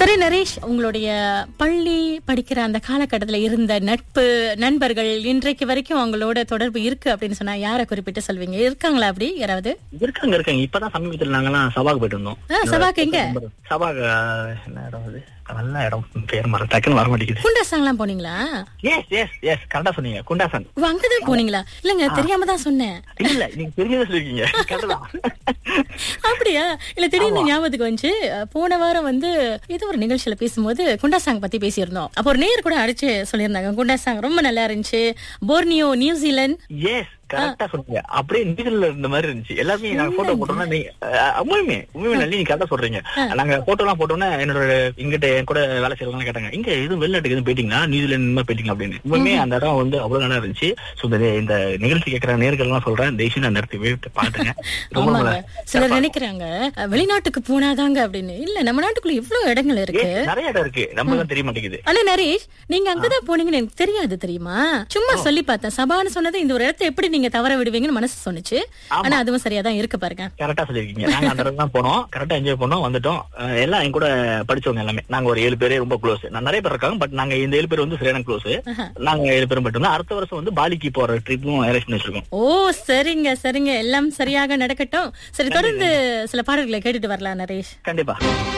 சரி நரேஷ் உங்களுடைய பள்ளி படிக்கிற அந்த காலகட்டத்துல இருந்த நட்பு நண்பர்கள் இன்றைக்கு வரைக்கும் அவங்களோட தொடர்பு இருக்கு அப்படின்னு சொன்னா யாரை குறிப்பிட்டு சொல்வீங்க இருக்காங்களா அப்படி யாராவது இருக்காங்க இருக்காங்க இப்பதான் சமீபத்துல நாங்கெல்லாம் சபாக்கு போயிட்டு இருந்தோம் ஆ, சபாக்கு எங்க? சபாக்கு ஆஹ், என்ன இடம் அது நல்ல இடம் பேர் மரம் டக்குன்னு வர மாட்டேங்குது குண்டாசாங்கலாம் போனீங்களா எஸ் எஸ் எஸ் கரெக்டா சொன்னீங்க குண்டாசன் ஓ, அங்கதான் போனீங்களா இல்லங்க தெரியாம தான் சொன்னேன் இல்ல இல்ல நீங்க தெரிஞ்சதை சொல்லிருக்கீங்க கரெக்டா அப்படியா இல்ல திடீர்னு ஞாபகத்துக்கு வந்துச்சு அஹ், போன வாரம் வந்து ஏதோ ஒரு நிகழ்ச்சியில பேசும்போது குண்டாசாங் பத்தி பேசியிருந்தோம் அப்போ ஒரு நேர் கூட அடிச்சு சொல்லியிருந்தாங்க குண்டாசாங் ரொம்ப நல்லா இருந்துச்சு போர்னியோ நியூசிலாந்து எஸ் கரெக்டா சொன்னீங்க அப்படியே நீதில இருந்த மாதிரி இருந்துச்சு எல்லாருமே நாங்க போட்டோ போட்டோம்னா நீங்க அஹ், உண்மையுமே உண்மையுமே நல்ல நீங்க கரெக்டா சொல்றீங்க நாங்க போட்டோ எல்லாம் போட்டோம்னா என்னோட இங்கிட்ட என் கூட வேலை செய்யறவங்க கேட்டாங்க இங்க எதுவும் வெளிநாட்டுக்கு எதுவும் போயிட்டீங்களா நியூசிலாந்து இந்த மாதிரி போயிட்டீங்க அப்படின்னு உண்மையுமே அந்த இடம் வந்து அவ்வளவு நல்லா இருந்துச்சு சோ இந்த இந்த நிகழ்ச்சி கேட்கிற நேர்கள் எல்லாம் சொல்றேன் தேசியம் நான் நிறுத்தி போய் பாத்துங்க ரொம்ப ஆமாங்க நல்லா- சிலர் நினைக்கிறாங்க அஹ், வெளிநாட்டுக்கு போனாதாங்க அப்படின்னு இல்ல நம்ம நாட்டுக்குள்ள இவ்வளவு இடங்கள் இருக்கு ஏய், நிறைய இடம் இருக்கு நம்ம தான் தெரிய மாட்டேங்குது ஆனா நரேஷ் நீங்க அங்கதான் போனீங்கன்னு எனக்கு தெரியாது தெரியுமா சும்மா சொல்லி பார்த்தேன் சபான்னு சொன்னது இந்த ஒரு இடத்தை எப்படி நீங்க தவற விடுவீங்கன்னு மனசு சொன்னுச்சு ஆனா அதுவும் சரியா தான் இருக்கு பாருங்க கரெக்டா சொல்லிருக்கீங்க நாங்க அந்த இடத்துல தான் போனோம் கரெக்டா என்ஜாய் பண்ணோம் வந்துட்டோம் அஹ் எல்லாம் என் கூட படிச்சவங்க எல்லாமே நாங்க ஒரு ஏழு பேரே ரொம்ப க்ளோஸ் நான் நிறைய பேர் இருக்காங்க பட் நாங்க இந்த ஏழு பேர் வந்து சரியான க்ளோஸ் நாங்க ஏழு பேரும் போயிட்டு வந்தோம். அடுத்த வருஷம் வந்து பாலிக்கு போற ட்ரிப்பும் அரேஞ்ச் பண்ணி வச்சிருக்கோம் ஓ சரிங்க சரிங்க எல்லாம் சரியாக நடக்கட்டும் சரி தொடர்ந்து சில பாடல்களை கேட்டுட்டு வரலாம் நரேஷ் கண்டிப்பா